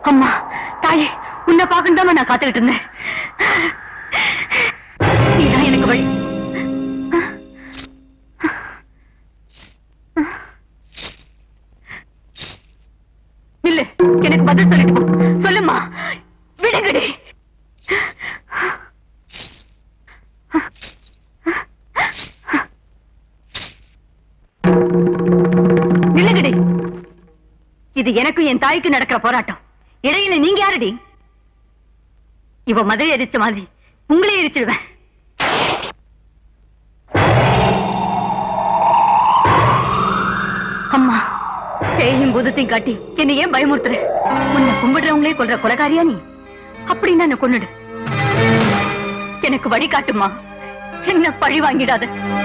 அம்மா தாயே உன்னை பார்க்கணும் தான் நான் காத்துக்கிட்டு இருந்தேன் நீதான் எனக்கு வழி இல்ல எனக்கு பதில் சொல்லிட்டு போ சொல்லுமா விடுங்கடி நில்லுங்கடி இது எனக்கும் என் தாய்க்கு நடக்கிற போராட்டம் இடையில நீங்க யாருடி இவ மதுரை எரிச்ச மாதிரி உங்களே எரிச்சிடுவேன் அம்மா பேயும் பூதத்தையும் காட்டி என்னை ஏன் பயமுறுத்துற உன்னை கும்பிடுறவங்களே கொல்ற கொலகாரியா நீ அப்படின்னு என்ன கொன்னுடு எனக்கு வழி காட்டுமா என்ன பழி வாங்கிடாத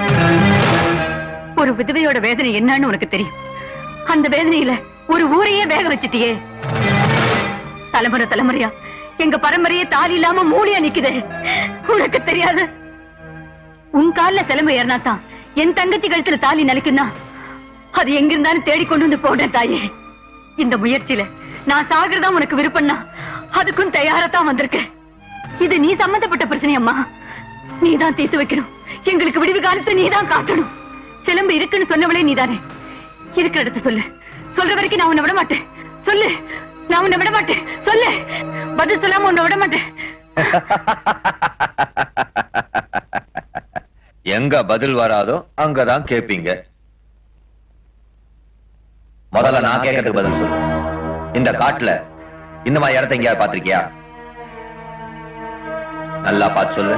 ஒரு விதவையோட வேதனை என்னன்னு உனக்கு தெரியும் அந்த வேதனையில ஒரு ஊரையே வேக வச்சிட்டியே தலைமுறை தலைமுறையா எங்க பரம்பரையே தாலி இல்லாம மூலியா நிக்குதே உனக்கு தெரியாது உன் கால்ல சிலம்பு ஏறினாதான் என் தங்கச்சி கழுத்துல தாலி நலிக்குன்னா அது எங்க இருந்தாலும் தேடி கொண்டு வந்து போடுறேன் தாயே இந்த முயற்சியில நான் சாகிறதா உனக்கு விருப்பம்னா அதுக்கும் தயாரத்தான் வந்திருக்கேன் இது நீ சம்பந்தப்பட்ட பிரச்சனை அம்மா நீதான் தீர்த்து வைக்கணும் எங்களுக்கு விடிவு காலத்தை நீதான் காட்டணும் சிலம்பு இருக்குன்னு சொன்னவளே நீதானே இருக்கிற இடத்த சொல்லு சொல்ற வரைக்கும் நான் உன்னை விட மாட்டேன் சொல்லு நான் உன்னை விட மாட்டேன் சொல்லு பதில் சொல்லாம உன்னை விட மாட்டேன் எங்க பதில் வராதோ அங்கதான் கேப்பீங்க முதல்ல நான் கேட்கறதுக்கு பதில் சொல்லு இந்த காட்டுல இந்த மாதிரி இடத்த எங்கேயாவது பாத்திருக்கியா நல்லா பார்த்து சொல்லு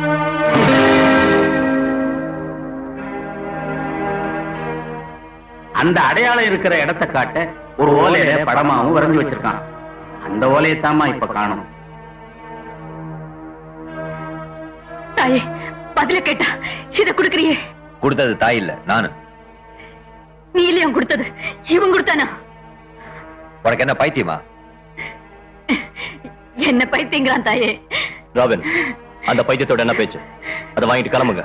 அந்த அடையாளம் இருக்கிற இடத்தை காட்ட ஒரு ஓலையில படமாவும் வரைஞ்சு வச்சிருக்கான் அந்த ஓலையத்தாமா இப்ப காணும் தாயே பதில கேட்டா இத குடுக்கறியே கொடுத்தது தாய் இல்ல நானு நீ இல்லையா கொடுத்தது இவன் கொடுத்தானா உனக்கு என்ன பைத்தியமா என்ன பைத்தியங்கிறான் தாயே ராபின் அந்த பைத்தியத்தோட என்ன பேச்சு அதை வாங்கிட்டு கிளம்புங்க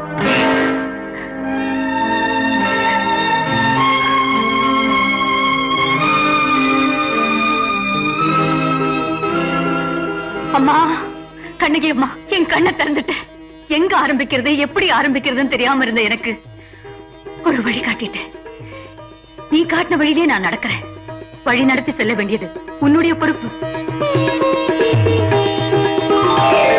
அம்மா கண்ணகி அம்மா என் கண்ணை திறந்துட்டேன் எங்க ஆரம்பிக்கிறது எப்படி ஆரம்பிக்கிறதுன்னு தெரியாம இருந்த எனக்கு ஒரு வழி காட்டிட்டேன் நீ காட்டின வழியிலே நான் நடக்கிறேன் வழி நடத்தி செல்ல வேண்டியது உன்னுடைய பொறுப்பு